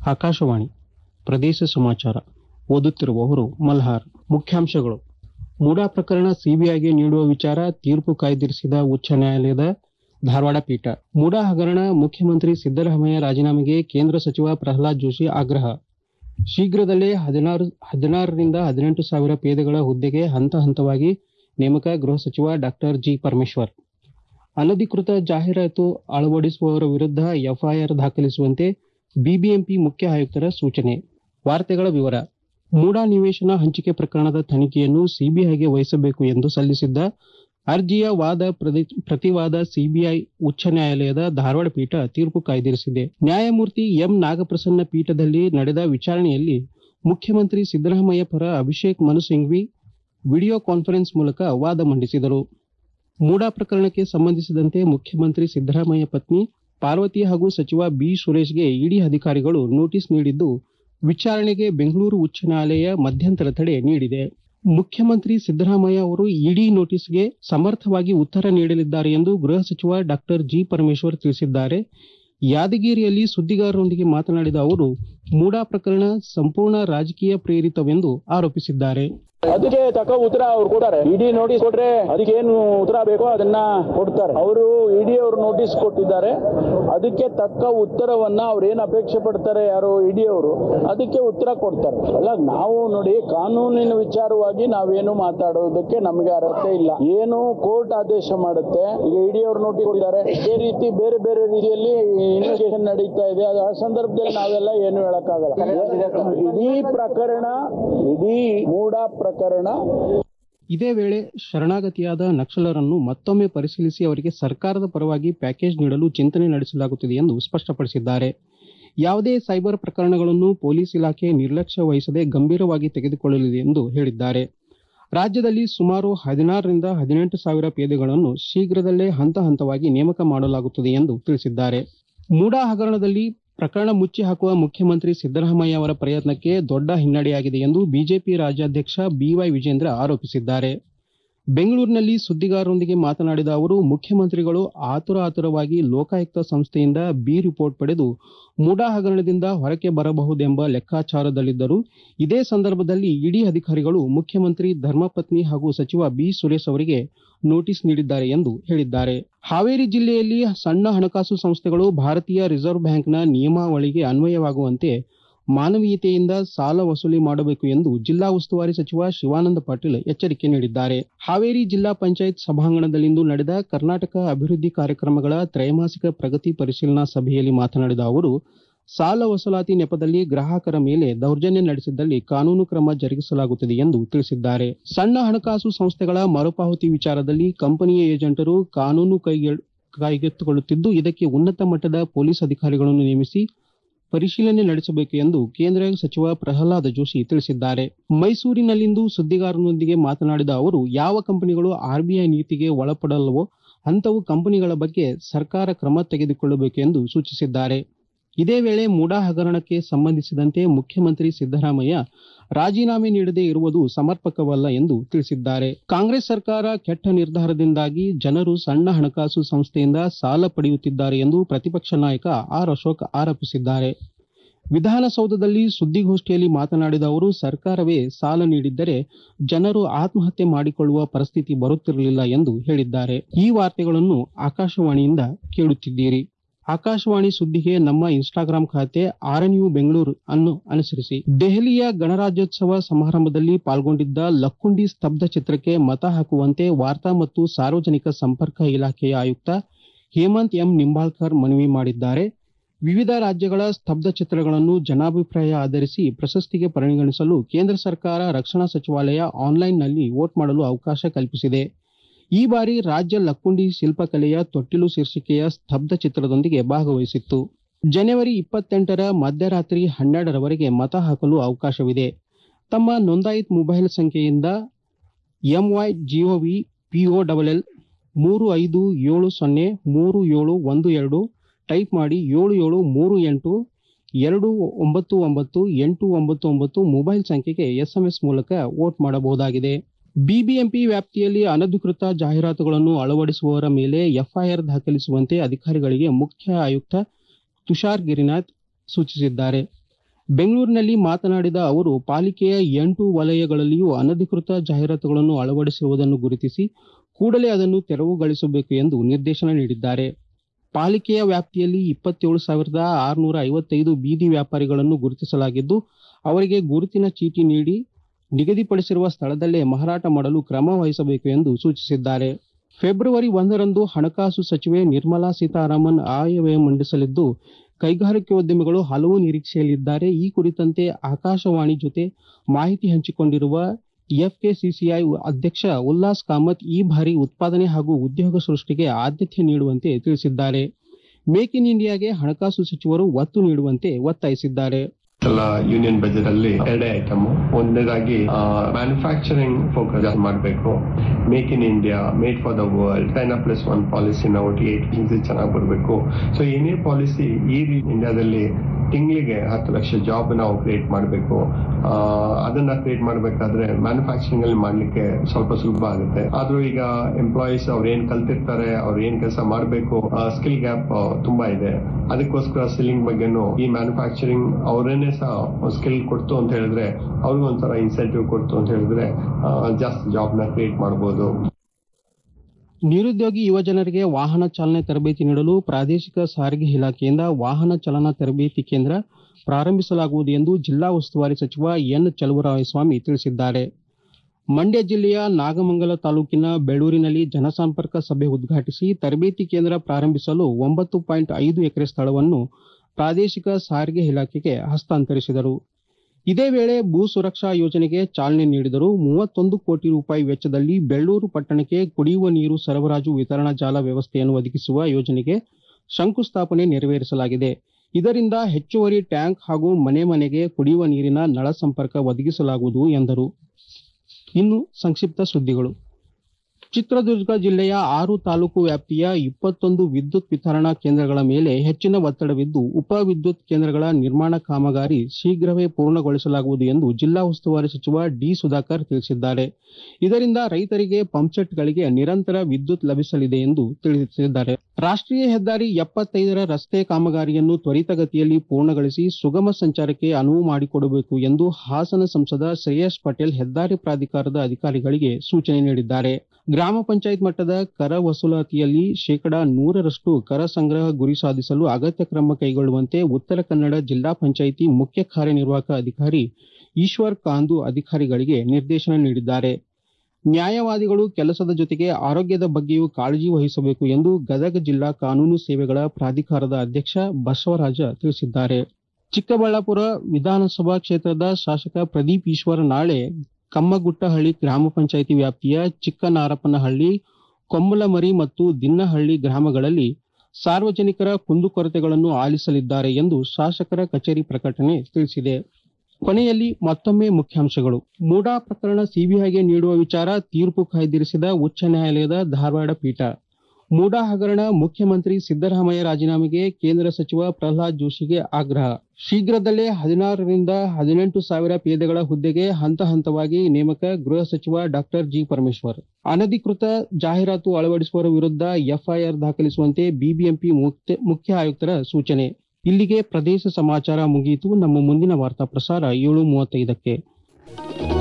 ಆಕಾಶವಾಣಿ ಪ್ರದೇಶ ಸಮಾಚಾರ ಓದುತ್ತಿರುವವರು ಮಲ್ಹಾರ್ ಮುಖ್ಯಾಂಶಗಳು ಮುಡಾ ಪ್ರಕರಣ ಸಿಬಿಐಗೆ ನೀಡುವ ವಿಚಾರ ತೀರ್ಪು ಕಾಯ್ದಿರಿಸಿದ ಉಚ್ಚ ನ್ಯಾಯಾಲಯದ ಧಾರವಾಡ ಪೀಠ ಮುಡಾ ಹಗರಣ ಮುಖ್ಯಮಂತ್ರಿ ಸಿದ್ದರಾಮಯ್ಯ ರಾಜೀನಾಮೆಗೆ ಕೇಂದ್ರ ಸಚಿವ ಪ್ರಹ್ಲಾದ್ ಜೋಶಿ ಆಗ್ರಹ ಶೀಘ್ರದಲ್ಲೇ ಹದಿನಾರು ಹದಿನಾರರಿಂದ ಹದಿನೆಂಟು ಸಾವಿರ ಪೇದೆಗಳ ಹುದ್ದೆಗೆ ಹಂತ ಹಂತವಾಗಿ ನೇಮಕ ಗೃಹ ಸಚಿವ ಡಾಕ್ಟರ್ ಜಿ ಪರಮೇಶ್ವರ್ ಅನಧಿಕೃತ ಜಾಹೀರಾತು ಅಳವಡಿಸುವವರ ವಿರುದ್ಧ ಎಫ್ಐಆರ್ ದಾಖಲಿಸುವಂತೆ ಬಿಬಿಎಂಪಿ ಮುಖ್ಯ ಆಯುಕ್ತರ ಸೂಚನೆ ವಾರ್ತೆಗಳ ವಿವರ ಮೂಡಾ ನಿವೇಶನ ಹಂಚಿಕೆ ಪ್ರಕರಣದ ತನಿಖೆಯನ್ನು ಸಿಬಿಐಗೆ ವಹಿಸಬೇಕು ಎಂದು ಸಲ್ಲಿಸಿದ್ದ ಅರ್ಜಿಯ ವಾದ ಪ್ರತಿವಾದ ಸಿಬಿಐ ಉಚ್ಚ ನ್ಯಾಯಾಲಯದ ಧಾರವಾಡ ಪೀಠ ತೀರ್ಪು ಕಾಯ್ದಿರಿಸಿದೆ ನ್ಯಾಯಮೂರ್ತಿ ಎಂ ನಾಗಪ್ರಸನ್ನ ಪೀಠದಲ್ಲಿ ನಡೆದ ವಿಚಾರಣೆಯಲ್ಲಿ ಮುಖ್ಯಮಂತ್ರಿ ಸಿದ್ದರಾಮಯ್ಯ ಪರ ಅಭಿಷೇಕ್ ಮನು ಸಿಂಘ್ವಿ ವಿಡಿಯೋ ಕಾನ್ಫರೆನ್ಸ್ ಮೂಲಕ ವಾದ ಮಂಡಿಸಿದರು ಮೂಡಾ ಪ್ರಕರಣಕ್ಕೆ ಸಂಬಂಧಿಸಿದಂತೆ ಮುಖ್ಯಮಂತ್ರಿ ಸಿದ್ದರಾಮಯ್ಯ ಪತ್ನಿ ಪಾರ್ವತಿ ಹಾಗೂ ಸಚಿವ ಬಿ ಸುರೇಶ್ಗೆ ಇಡಿ ಅಧಿಕಾರಿಗಳು ನೋಟಿಸ್ ನೀಡಿದ್ದು ವಿಚಾರಣೆಗೆ ಬೆಂಗಳೂರು ಉಚ್ಚ ನ್ಯಾಯಾಲಯ ಮಧ್ಯಂತರ ತಡೆ ನೀಡಿದೆ ಮುಖ್ಯಮಂತ್ರಿ ಸಿದ್ದರಾಮಯ್ಯ ಅವರು ಇಡಿ ನೋಟಿಸ್ಗೆ ಸಮರ್ಥವಾಗಿ ಉತ್ತರ ನೀಡಲಿದ್ದಾರೆ ಎಂದು ಗೃಹ ಸಚಿವ ಡಾಕ್ಟರ್ ಜಿ ಪರಮೇಶ್ವರ್ ತಿಳಿಸಿದ್ದಾರೆ ಯಾದಗಿರಿಯಲ್ಲಿ ಸುದ್ದಿಗಾರರೊಂದಿಗೆ ಮಾತನಾಡಿದ ಅವರು ಮೂಡಾ ಪ್ರಕರಣ ಸಂಪೂರ್ಣ ರಾಜಕೀಯ ಪ್ರೇರಿತವೆಂದು ಆರೋಪಿಸಿದ್ದಾರೆ ಅದಕ್ಕೆ ತಕ್ಕ ಉತ್ತರ ಅವ್ರು ಕೊಡ್ತಾರೆ ಇಡಿ ನೋಟಿಸ್ ಕೊಟ್ರೆ ಅದಕ್ಕೆ ಏನು ಉತ್ತರ ಬೇಕೋ ಅದನ್ನ ಕೊಡ್ತಾರೆ ಅವರು ಇಡಿ ಅವರು ನೋಟಿಸ್ ಕೊಟ್ಟಿದ್ದಾರೆ ಅದಕ್ಕೆ ತಕ್ಕ ಉತ್ತರವನ್ನ ಅವ್ರು ಏನ್ ಅಪೇಕ್ಷೆ ಪಡ್ತಾರೆ ಯಾರು ಇಡಿ ಅವರು ಅದಕ್ಕೆ ಉತ್ತರ ಕೊಡ್ತಾರೆ ಅಲ್ಲ ನಾವು ನೋಡಿ ಕಾನೂನಿನ ವಿಚಾರವಾಗಿ ನಾವೇನು ಮಾತಾಡೋದಕ್ಕೆ ನಮಗೆ ಅರ್ಹತೆ ಇಲ್ಲ ಏನು ಕೋರ್ಟ್ ಆದೇಶ ಮಾಡುತ್ತೆ ಈಗ ಇಡಿ ಅವರು ನೋಟಿಸ್ ಕೊಟ್ಟಿದ್ದಾರೆ ಇದೇ ರೀತಿ ಬೇರೆ ಬೇರೆ ರೀತಿಯಲ್ಲಿ ಇನ್ವೆಸ್ಟಿಗೇಷನ್ ನಡೀತಾ ಇದೆ ಅದು ಆ ಸಂದರ್ಭದಲ್ಲಿ ನಾವೆಲ್ಲ ಏನು ಹೇಳಕ್ಕಾಗಲ್ಲ ಇಡೀ ಪ್ರಕರಣ ಇಡೀ ಮೂಡ ಪ್ರಕರಣ ಇದೇ ವೇಳೆ ಶರಣಾಗತಿಯಾದ ನಕ್ಸಲರನ್ನು ಮತ್ತೊಮ್ಮೆ ಪರಿಶೀಲಿಸಿ ಅವರಿಗೆ ಸರ್ಕಾರದ ಪರವಾಗಿ ಪ್ಯಾಕೇಜ್ ನೀಡಲು ಚಿಂತನೆ ನಡೆಸಲಾಗುತ್ತಿದೆ ಎಂದು ಸ್ಪಷ್ಟಪಡಿಸಿದ್ದಾರೆ ಯಾವುದೇ ಸೈಬರ್ ಪ್ರಕರಣಗಳನ್ನು ಪೊಲೀಸ್ ಇಲಾಖೆ ನಿರ್ಲಕ್ಷ್ಯ ವಹಿಸದೆ ಗಂಭೀರವಾಗಿ ತೆಗೆದುಕೊಳ್ಳಲಿದೆ ಎಂದು ಹೇಳಿದ್ದಾರೆ ರಾಜ್ಯದಲ್ಲಿ ಸುಮಾರು ಹದಿನಾರರಿಂದ ಹದಿನೆಂಟು ಸಾವಿರ ಪೇದೆಗಳನ್ನು ಶೀಘ್ರದಲ್ಲೇ ಹಂತ ಹಂತವಾಗಿ ನೇಮಕ ಮಾಡಲಾಗುತ್ತದೆ ಎಂದು ತಿಳಿಸಿದ್ದಾರೆ ಮೂಡಾ ಹಗರಣದಲ್ಲಿ ಪ್ರಕರಣ ಮುಚ್ಚಿ ಹಾಕುವ ಮುಖ್ಯಮಂತ್ರಿ ಸಿದ್ದರಾಮಯ್ಯ ಅವರ ಪ್ರಯತ್ನಕ್ಕೆ ದೊಡ್ಡ ಹಿನ್ನಡೆಯಾಗಿದೆ ಎಂದು ಬಿಜೆಪಿ ರಾಜ್ಯಾಧ್ಯಕ್ಷ ಬಿವೈ ವಿಜೇಂದ್ರ ಆರೋಪಿಸಿದ್ದಾರೆ ಬೆಂಗಳೂರಿನಲ್ಲಿ ಸುದ್ದಿಗಾರರೊಂದಿಗೆ ಮಾತನಾಡಿದ ಅವರು ಮುಖ್ಯಮಂತ್ರಿಗಳು ಆತುರ ಆತುರವಾಗಿ ಲೋಕಾಯುಕ್ತ ಸಂಸ್ಥೆಯಿಂದ ಬಿ ರಿಪೋರ್ಟ್ ಪಡೆದು ಮೂಡಾ ಹಗರಣದಿಂದ ಹೊರಕ್ಕೆ ಬರಬಹುದೆಂಬ ಲೆಕ್ಕಾಚಾರದಲ್ಲಿದ್ದರು ಇದೇ ಸಂದರ್ಭದಲ್ಲಿ ಇಡಿ ಅಧಿಕಾರಿಗಳು ಮುಖ್ಯಮಂತ್ರಿ ಧರ್ಮಪತ್ನಿ ಹಾಗೂ ಸಚಿವ ಬಿ ಸುರೇಶ್ ಅವರಿಗೆ ನೋಟಿಸ್ ನೀಡಿದ್ದಾರೆ ಎಂದು ಹೇಳಿದ್ದಾರೆ ಹಾವೇರಿ ಜಿಲ್ಲೆಯಲ್ಲಿ ಸಣ್ಣ ಹಣಕಾಸು ಸಂಸ್ಥೆಗಳು ಭಾರತೀಯ ರಿಸರ್ವ್ ಬ್ಯಾಂಕ್ನ ನಿಯಮಾವಳಿಗೆ ಅನ್ವಯವಾಗುವಂತೆ ಮಾನವೀಯತೆಯಿಂದ ಸಾಲ ವಸೂಲಿ ಮಾಡಬೇಕು ಎಂದು ಜಿಲ್ಲಾ ಉಸ್ತುವಾರಿ ಸಚಿವ ಶಿವಾನಂದ ಪಾಟೀಲ್ ಎಚ್ಚರಿಕೆ ನೀಡಿದ್ದಾರೆ ಹಾವೇರಿ ಜಿಲ್ಲಾ ಪಂಚಾಯತ್ ಸಭಾಂಗಣದಲ್ಲಿಂದು ನಡೆದ ಕರ್ನಾಟಕ ಅಭಿವೃದ್ಧಿ ಕಾರ್ಯಕ್ರಮಗಳ ತ್ರೈಮಾಸಿಕ ಪ್ರಗತಿ ಪರಿಶೀಲನಾ ಸಭೆಯಲ್ಲಿ ಮಾತನಾಡಿದ ಅವರು ಸಾಲ ವಸೂಲಾತಿ ನೆಪದಲ್ಲಿ ಗ್ರಾಹಕರ ಮೇಲೆ ದೌರ್ಜನ್ಯ ನಡೆಸಿದ್ದಲ್ಲಿ ಕಾನೂನು ಕ್ರಮ ಜರುಗಿಸಲಾಗುತ್ತದೆ ಎಂದು ತಿಳಿಸಿದ್ದಾರೆ ಸಣ್ಣ ಹಣಕಾಸು ಸಂಸ್ಥೆಗಳ ಮರುಪಾವತಿ ವಿಚಾರದಲ್ಲಿ ಕಂಪನಿಯ ಏಜೆಂಟರು ಕಾನೂನು ಕೈಗೆತ್ತಿಕೊಳ್ಳುತ್ತಿದ್ದು ಇದಕ್ಕೆ ಉನ್ನತ ಮಟ್ಟದ ಪೊಲೀಸ್ ಅಧಿಕಾರಿಗಳನ್ನು ನೇಮಿಸಿ ಪರಿಶೀಲನೆ ನಡೆಸಬೇಕು ಎಂದು ಕೇಂದ್ರ ಸಚಿವ ಪ್ರಹ್ಲಾದ್ ಜೋಶಿ ತಿಳಿಸಿದ್ದಾರೆ ಮೈಸೂರಿನಲ್ಲಿಂದು ಸುದ್ದಿಗಾರರೊಂದಿಗೆ ಮಾತನಾಡಿದ ಅವರು ಯಾವ ಕಂಪನಿಗಳು ಆರ್ಬಿಐ ನೀತಿಗೆ ಒಳಪಡಲ್ಲವೋ ಅಂತವು ಕಂಪನಿಗಳ ಬಗ್ಗೆ ಸರ್ಕಾರ ಕ್ರಮ ತೆಗೆದುಕೊಳ್ಳಬೇಕು ಎಂದು ಸೂಚಿಸಿದ್ದಾರೆ ಇದೇ ವೇಳೆ ಮೂಡಾ ಹಗರಣಕ್ಕೆ ಸಂಬಂಧಿಸಿದಂತೆ ಮುಖ್ಯಮಂತ್ರಿ ಸಿದ್ದರಾಮಯ್ಯ ರಾಜೀನಾಮೆ ನೀಡದೇ ಇರುವುದು ಸಮರ್ಪಕವಲ್ಲ ಎಂದು ತಿಳಿಸಿದ್ದಾರೆ ಕಾಂಗ್ರೆಸ್ ಸರ್ಕಾರ ಕೆಟ್ಟ ನಿರ್ಧಾರದಿಂದಾಗಿ ಜನರು ಸಣ್ಣ ಹಣಕಾಸು ಸಂಸ್ಥೆಯಿಂದ ಸಾಲ ಪಡೆಯುತ್ತಿದ್ದಾರೆ ಎಂದು ಪ್ರತಿಪಕ್ಷ ನಾಯಕ ಆರ್ ಅಶೋಕ್ ಆರೋಪಿಸಿದ್ದಾರೆ ವಿಧಾನಸೌಧದಲ್ಲಿ ಸುದ್ದಿಗೋಷ್ಠಿಯಲ್ಲಿ ಮಾತನಾಡಿದ ಅವರು ಸರ್ಕಾರವೇ ಸಾಲ ನೀಡಿದ್ದರೆ ಜನರು ಆತ್ಮಹತ್ಯೆ ಮಾಡಿಕೊಳ್ಳುವ ಪರಿಸ್ಥಿತಿ ಬರುತ್ತಿರಲಿಲ್ಲ ಎಂದು ಹೇಳಿದ್ದಾರೆ ಈ ವಾರ್ತೆಗಳನ್ನು ಆಕಾಶವಾಣಿಯಿಂದ ಕೇಳುತ್ತಿದ್ದೀರಿ ಆಕಾಶವಾಣಿ ಸುದ್ದಿಗೆ ನಮ್ಮ ಇನ್ಸ್ಟಾಗ್ರಾಂ ಖಾತೆ ಆರ್ಎನ್ಯು ಬೆಂಗಳೂರು ಅನ್ನು ಅನುಸರಿಸಿ ದೆಹಲಿಯ ಗಣರಾಜ್ಯೋತ್ಸವ ಸಮಾರಂಭದಲ್ಲಿ ಪಾಲ್ಗೊಂಡಿದ್ದ ಲಕ್ಕುಂಡಿ ಸ್ತಬ್ಧ ಚಿತ್ರಕ್ಕೆ ಮತ ಹಾಕುವಂತೆ ವಾರ್ತಾ ಮತ್ತು ಸಾರ್ವಜನಿಕ ಸಂಪರ್ಕ ಇಲಾಖೆಯ ಆಯುಕ್ತ ಹೇಮಂತ್ ಎಂ ನಿಂಬಾಳ್ಕರ್ ಮನವಿ ಮಾಡಿದ್ದಾರೆ ವಿವಿಧ ರಾಜ್ಯಗಳ ಸ್ತಬ್ಧ ಚಿತ್ರಗಳನ್ನು ಜನಾಭಿಪ್ರಾಯ ಆಧರಿಸಿ ಪ್ರಶಸ್ತಿಗೆ ಪರಿಗಣಿಸಲು ಕೇಂದ್ರ ಸರ್ಕಾರ ರಕ್ಷಣಾ ಸಚಿವಾಲಯ ಆನ್ಲೈನ್ನಲ್ಲಿ ವೋಟ್ ಮಾಡಲು ಅವಕಾಶ ಕಲ್ಪಿಸಿದೆ ಈ ಬಾರಿ ರಾಜ್ಯ ಲಕ್ಕುಂಡಿ ಶಿಲ್ಪಕಲೆಯ ತೊಟ್ಟಿಲು ಶೀರ್ಷಿಕೆಯ ಸ್ತಬ್ಧ ಚಿತ್ರದೊಂದಿಗೆ ಭಾಗವಹಿಸಿತ್ತು ಜನವರಿ ಇಪ್ಪತ್ತೆಂಟರ ಮಧ್ಯರಾತ್ರಿ ಹನ್ನೆರಡರವರೆಗೆ ಮತ ಹಾಕಲು ಅವಕಾಶವಿದೆ ತಮ್ಮ ನೋಂದಾಯಿತ ಮೊಬೈಲ್ ಸಂಖ್ಯೆಯಿಂದ ಎಂವೈ ಜಿಒವಿ ಪಿಒಡಬ್ಲ್ಎಲ್ ಮೂರು ಐದು ಏಳು ಸೊನ್ನೆ ಮೂರು ಏಳು ಒಂದು ಎರಡು ಟೈಪ್ ಮಾಡಿ ಏಳು ಏಳು ಮೂರು ಎಂಟು ಎರಡು ಒಂಬತ್ತು ಒಂಬತ್ತು ಎಂಟು ಒಂಬತ್ತು ಒಂಬತ್ತು ಮೊಬೈಲ್ ಸಂಖ್ಯೆಗೆ ಎಸ್ಎಂಎಸ್ ಮೂಲಕ ವೋಟ್ ಮಾಡಬಹುದಾಗಿದೆ ಬಿಬಿಎಂಪಿ ವ್ಯಾಪ್ತಿಯಲ್ಲಿ ಅನಧಿಕೃತ ಜಾಹೀರಾತುಗಳನ್ನು ಅಳವಡಿಸುವವರ ಮೇಲೆ ಎಫ್ಐಆರ್ ದಾಖಲಿಸುವಂತೆ ಅಧಿಕಾರಿಗಳಿಗೆ ಮುಖ್ಯ ಆಯುಕ್ತ ತುಷಾರ್ ಗಿರಿನಾಥ್ ಸೂಚಿಸಿದ್ದಾರೆ ಬೆಂಗಳೂರಿನಲ್ಲಿ ಮಾತನಾಡಿದ ಅವರು ಪಾಲಿಕೆಯ ಎಂಟು ವಲಯಗಳಲ್ಲಿಯೂ ಅನಧಿಕೃತ ಜಾಹೀರಾತುಗಳನ್ನು ಅಳವಡಿಸಿರುವುದನ್ನು ಗುರುತಿಸಿ ಕೂಡಲೇ ಅದನ್ನು ತೆರವುಗೊಳಿಸಬೇಕು ಎಂದು ನಿರ್ದೇಶನ ನೀಡಿದ್ದಾರೆ ಪಾಲಿಕೆಯ ವ್ಯಾಪ್ತಿಯಲ್ಲಿ ಇಪ್ಪತ್ತೇಳು ಸಾವಿರದ ಆರುನೂರ ಐವತ್ತೈದು ಬೀದಿ ವ್ಯಾಪಾರಿಗಳನ್ನು ಗುರುತಿಸಲಾಗಿದ್ದು ಅವರಿಗೆ ಗುರುತಿನ ಚೀಟಿ ನೀಡಿ ನಿಗದಿಪಡಿಸಿರುವ ಸ್ಥಳದಲ್ಲೇ ಮಾರಾಟ ಮಾಡಲು ಕ್ರಮ ವಹಿಸಬೇಕು ಎಂದು ಸೂಚಿಸಿದ್ದಾರೆ ಫೆಬ್ರವರಿ ಒಂದರಂದು ಹಣಕಾಸು ಸಚಿವೆ ನಿರ್ಮಲಾ ಸೀತಾರಾಮನ್ ಆಯವ್ಯಯ ಮಂಡಿಸಲಿದ್ದು ಕೈಗಾರಿಕೋದ್ಯಮಿಗಳು ಹಲವು ನಿರೀಕ್ಷೆಯಲ್ಲಿದ್ದಾರೆ ಈ ಕುರಿತಂತೆ ಆಕಾಶವಾಣಿ ಜೊತೆ ಮಾಹಿತಿ ಹಂಚಿಕೊಂಡಿರುವ ಎಫ್ಕೆಸಿಸಿಐ ಅಧ್ಯಕ್ಷ ಉಲ್ಲಾಸ್ ಕಾಮತ್ ಈ ಬಾರಿ ಉತ್ಪಾದನೆ ಹಾಗೂ ಉದ್ಯೋಗ ಸೃಷ್ಟಿಗೆ ಆದ್ಯತೆ ನೀಡುವಂತೆ ತಿಳಿಸಿದ್ದಾರೆ ಮೇಕ್ ಇನ್ ಇಂಡಿಯಾಗೆ ಹಣಕಾಸು ಸಚಿವರು ಒತ್ತು ನೀಡುವಂತೆ ಒತ್ತಾಯಿಸಿದ್ದಾರೆ ಎಲ್ಲ ಯೂನಿಯನ್ ಬಜೆಟ್ ಅಲ್ಲಿ ಎರಡೇ ಐಟಮ್ ಒಂದನೇದಾಗಿ ಮ್ಯಾನುಫ್ಯಾಕ್ಚರಿಂಗ್ ಫೋಕಸ್ ಮಾಡಬೇಕು make in India made for the world China plus one policy ನಾವು ಏಟ್ ಚೆನ್ನಾಗಿ ಬರಬೇಕು ಸೊ ಏನೇ ಪಾಲಿಸಿ ಈ ಇಂಡಿಯಾದಲ್ಲಿ ತಿಂಗಳಿಗೆ ಹತ್ತು ಲಕ್ಷ ಜಾಬ್ ನಾವು ಕ್ರಿಯೇಟ್ ಮಾಡಬೇಕು ಅದನ್ನ ಕ್ರಿಯೇಟ್ ಮಾಡಬೇಕಾದ್ರೆ ಮ್ಯಾನುಫ್ಯಾಕ್ಚರಿಂಗ್ ಅಲ್ಲಿ ಮಾಡ್ಲಿಕ್ಕೆ ಸ್ವಲ್ಪ ಸುಲಭ ಆಗುತ್ತೆ ಆದ್ರೂ ಈಗ ಎಂಪ್ಲಾಯೀಸ್ ಅವ್ರು ಏನ್ ಕಲ್ತಿರ್ತಾರೆ ಅವ್ರು ಏನ್ ಕೆಲಸ ಮಾಡಬೇಕು ಸ್ಕಿಲ್ ಗ್ಯಾಪ್ ತುಂಬಾ ಇದೆ ಅದಕ್ಕೋಸ್ಕರ ಸ್ಕಿಲ್ಲಿಂಗ್ ಬಗ್ಗೆನೂ ಈ ಮ್ಯಾನುಫ್ಯಾಕ್ಚರಿಂಗ್ ಅವರೇನೆ ಸಹ ಸ್ಕಿಲ್ ಕೊಡ್ತು ಅಂತ ಹೇಳಿದ್ರೆ ಅವ್ರಿಗೂ ಒಂಥರ ಇನ್ಸೆಂಟಿವ್ ಕೊಡ್ತು ಅಂತ ಹೇಳಿದ್ರೆ ಜಾಸ್ತಿ ಜಾಬ್ ನ ಕ್ರಿಯೇಟ್ ಮಾಡಬಹುದು ನಿರುದ್ಯೋಗಿ ಯುವಜನರಿಗೆ ವಾಹನ ಚಾಲನೆ ತರಬೇತಿ ನೀಡಲು ಪ್ರಾದೇಶಿಕ ಸಾರಿಗೆ ಇಲಾಖೆಯಿಂದ ವಾಹನ ಚಾಲನಾ ತರಬೇತಿ ಕೇಂದ್ರ ಪ್ರಾರಂಭಿಸಲಾಗುವುದು ಎಂದು ಜಿಲ್ಲಾ ಉಸ್ತುವಾರಿ ಸಚಿವ ಎನ್ ಚಲುವರಾಯಸ್ವಾಮಿ ತಿಳಿಸಿದ್ದಾರೆ ಮಂಡ್ಯ ಜಿಲ್ಲೆಯ ನಾಗಮಂಗಲ ತಾಲೂಕಿನ ಬೆಳ್ಳೂರಿನಲ್ಲಿ ಜನಸಂಪರ್ಕ ಸಭೆ ಉದ್ಘಾಟಿಸಿ ತರಬೇತಿ ಕೇಂದ್ರ ಪ್ರಾರಂಭಿಸಲು ಒಂಬತ್ತು ಪಾಯಿಂಟ್ ಐದು ಎಕರೆ ಸ್ಥಳವನ್ನು ಪ್ರಾದೇಶಿಕ ಸಾರಿಗೆ ಇಲಾಖೆಗೆ ಹಸ್ತಾಂತರಿಸಿದರು ಇದೇ ವೇಳೆ ಭೂ ಸುರಕ್ಷಾ ಯೋಜನೆಗೆ ಚಾಲನೆ ನೀಡಿದರು ಮೂವತ್ತೊಂದು ಕೋಟಿ ರೂಪಾಯಿ ವೆಚ್ಚದಲ್ಲಿ ಬೆಳ್ಳೂರು ಪಟ್ಟಣಕ್ಕೆ ಕುಡಿಯುವ ನೀರು ಸರಬರಾಜು ವಿತರಣಾ ಜಾಲ ವ್ಯವಸ್ಥೆಯನ್ನು ಒದಗಿಸುವ ಯೋಜನೆಗೆ ಶಂಕುಸ್ಥಾಪನೆ ನೆರವೇರಿಸಲಾಗಿದೆ ಇದರಿಂದ ಹೆಚ್ಚುವರಿ ಟ್ಯಾಂಕ್ ಹಾಗೂ ಮನೆ ಮನೆಗೆ ಕುಡಿಯುವ ನೀರಿನ ನಳ ಸಂಪರ್ಕ ಒದಗಿಸಲಾಗುವುದು ಎಂದರು ಇನ್ನು ಸಂಕ್ಷಿಪ್ತ ಸುದ್ದಿಗಳು ಚಿತ್ರದುರ್ಗ ಜಿಲ್ಲೆಯ ಆರು ತಾಲೂಕು ವ್ಯಾಪ್ತಿಯ ಇಪ್ಪತ್ತೊಂದು ವಿದ್ಯುತ್ ವಿತರಣಾ ಕೇಂದ್ರಗಳ ಮೇಲೆ ಹೆಚ್ಚಿನ ಒತ್ತಡವಿದ್ದು ಉಪ ವಿದ್ಯುತ್ ಕೇಂದ್ರಗಳ ನಿರ್ಮಾಣ ಕಾಮಗಾರಿ ಶೀಘ್ರವೇ ಪೂರ್ಣಗೊಳಿಸಲಾಗುವುದು ಎಂದು ಜಿಲ್ಲಾ ಉಸ್ತುವಾರಿ ಸಚಿವ ಡಿ ಸುಧಾಕರ್ ತಿಳಿಸಿದ್ದಾರೆ ಇದರಿಂದ ರೈತರಿಗೆ ಪಂಪ್ಸೆಟ್ಗಳಿಗೆ ನಿರಂತರ ವಿದ್ಯುತ್ ಲಭಿಸಲಿದೆ ಎಂದು ತಿಳಿಸಿದ್ದಾರೆ ರಾಷ್ಟ್ರೀಯ ಹೆದ್ದಾರಿ ಎಪ್ಪತ್ತೈದರ ರಸ್ತೆ ಕಾಮಗಾರಿಯನ್ನು ತ್ವರಿತಗತಿಯಲ್ಲಿ ಪೂರ್ಣಗೊಳಿಸಿ ಸುಗಮ ಸಂಚಾರಕ್ಕೆ ಅನುವು ಮಾಡಿಕೊಡಬೇಕು ಎಂದು ಹಾಸನ ಸಂಸದ ಶ್ರೇಯಸ್ ಪಟೇಲ್ ಹೆದ್ದಾರಿ ಪ್ರಾಧಿಕಾರದ ಅಧಿಕಾರಿಗಳಿಗೆ ಸೂಚನೆ ನೀಡಿದ್ದಾರೆ ಗ್ರಾಮ ಪಂಚಾಯತ್ ಮಟ್ಟದ ಕರ ವಸೂಲಾತಿಯಲ್ಲಿ ಶೇಕಡಾ ನೂರರಷ್ಟು ಕರ ಸಂಗ್ರಹ ಗುರಿ ಸಾಧಿಸಲು ಅಗತ್ಯ ಕ್ರಮ ಕೈಗೊಳ್ಳುವಂತೆ ಉತ್ತರ ಕನ್ನಡ ಜಿಲ್ಲಾ ಪಂಚಾಯಿತಿ ಮುಖ್ಯ ಕಾರ್ಯನಿರ್ವಾಹಕ ಅಧಿಕಾರಿ ಈಶ್ವರ್ ಕಾಂದು ಅಧಿಕಾರಿಗಳಿಗೆ ನಿರ್ದೇಶನ ನೀಡಿದ್ದಾರೆ ನ್ಯಾಯವಾದಿಗಳು ಕೆಲಸದ ಜೊತೆಗೆ ಆರೋಗ್ಯದ ಬಗ್ಗೆಯೂ ಕಾಳಜಿ ವಹಿಸಬೇಕು ಎಂದು ಗದಗ ಜಿಲ್ಲಾ ಕಾನೂನು ಸೇವೆಗಳ ಪ್ರಾಧಿಕಾರದ ಅಧ್ಯಕ್ಷ ಬಸವರಾಜ ತಿಳಿಸಿದ್ದಾರೆ ಚಿಕ್ಕಬಳ್ಳಾಪುರ ವಿಧಾನಸಭಾ ಕ್ಷೇತ್ರದ ಶಾಸಕ ಪ್ರದೀಪ್ ಈಶ್ವರ್ ನಾಳೆ ಕಮ್ಮಗುಟ್ಟಹಳ್ಳಿ ಗ್ರಾಮ ಪಂಚಾಯಿತಿ ವ್ಯಾಪ್ತಿಯ ಚಿಕ್ಕನಾರಪ್ಪನಹಳ್ಳಿ ಕೊಮ್ಮಲಮರಿ ಮತ್ತು ದಿನ್ನಹಳ್ಳಿ ಗ್ರಾಮಗಳಲ್ಲಿ ಸಾರ್ವಜನಿಕರ ಕುಂದುಕೊರತೆಗಳನ್ನು ಆಲಿಸಲಿದ್ದಾರೆ ಎಂದು ಶಾಸಕರ ಕಚೇರಿ ಪ್ರಕಟಣೆ ತಿಳಿಸಿದೆ ಕೊನೆಯಲ್ಲಿ ಮತ್ತೊಮ್ಮೆ ಮುಖ್ಯಾಂಶಗಳು ಮೂಡಾ ಪ್ರಕರಣ ಸಿಬಿಐಗೆ ನೀಡುವ ವಿಚಾರ ತೀರ್ಪು ಕಾಯ್ದಿರಿಸಿದ ಉಚ್ಚ ನ್ಯಾಯಾಲಯದ ಧಾರವಾಡ ಪೀಠ ಮೂಡಾ ಹಗರಣ ಮುಖ್ಯಮಂತ್ರಿ ಸಿದ್ದರಾಮಯ್ಯ ರಾಜೀನಾಮೆಗೆ ಕೇಂದ್ರ ಸಚಿವ ಪ್ರಹ್ಲಾದ್ ಜೋಶಿಗೆ ಆಗ್ರಹ ಶೀಘ್ರದಲ್ಲೇ ಹದಿನಾರರಿಂದ ಹದಿನೆಂಟು ಸಾವಿರ ಪೇದೆಗಳ ಹುದ್ದೆಗೆ ಹಂತ ಹಂತವಾಗಿ ನೇಮಕ ಗೃಹ ಸಚಿವ ಡಾಕ್ಟರ್ ಜಿ ಪರಮೇಶ್ವರ್ ಅನಧಿಕೃತ ಜಾಹೀರಾತು ಅಳವಡಿಸುವವರ ವಿರುದ್ಧ ಎಫ್ಐಆರ್ ದಾಖಲಿಸುವಂತೆ ಬಿಬಿಎಂಪಿ ಮುಖ್ಯ ಆಯುಕ್ತರ ಸೂಚನೆ ಇಲ್ಲಿಗೆ ಪ್ರದೇಶ ಸಮಾಚಾರ ಮುಗಿಯಿತು ನಮ್ಮ ಮುಂದಿನ ವಾರ್ತಾ ಪ್ರಸಾರ ಏಳು ಮೂವತ್ತೈದಕ್ಕೆ